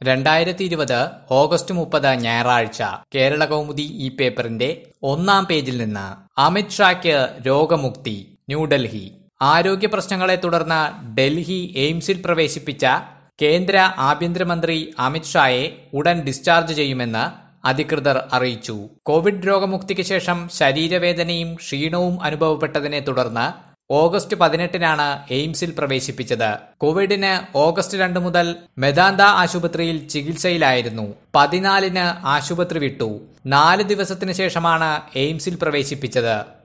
രണ്ടായിരത്തി ഇരുപത് ഓഗസ്റ്റ് മുപ്പത് ഞായറാഴ്ച കേരള കൗമുദി ഈ പേപ്പറിന്റെ ഒന്നാം പേജിൽ നിന്ന് അമിത് ഷായ്ക്ക് രോഗമുക്തി ന്യൂഡൽഹി ആരോഗ്യ പ്രശ്നങ്ങളെ തുടർന്ന് ഡൽഹി എയിംസിൽ പ്രവേശിപ്പിച്ച കേന്ദ്ര ആഭ്യന്തരമന്ത്രി അമിത് ഷായെ ഉടൻ ഡിസ്ചാർജ് ചെയ്യുമെന്ന് അധികൃതർ അറിയിച്ചു കോവിഡ് രോഗമുക്തിക്ക് ശേഷം ശരീരവേദനയും ക്ഷീണവും അനുഭവപ്പെട്ടതിനെ തുടർന്ന് ഓഗസ്റ്റ് പതിനെട്ടിനാണ് എയിംസിൽ പ്രവേശിപ്പിച്ചത് കോവിഡിന് ഓഗസ്റ്റ് രണ്ട് മുതൽ മെദാന്ത ആശുപത്രിയിൽ ചികിത്സയിലായിരുന്നു പതിനാലിന് ആശുപത്രി വിട്ടു നാല് ദിവസത്തിന് ശേഷമാണ് എയിംസിൽ പ്രവേശിപ്പിച്ചത്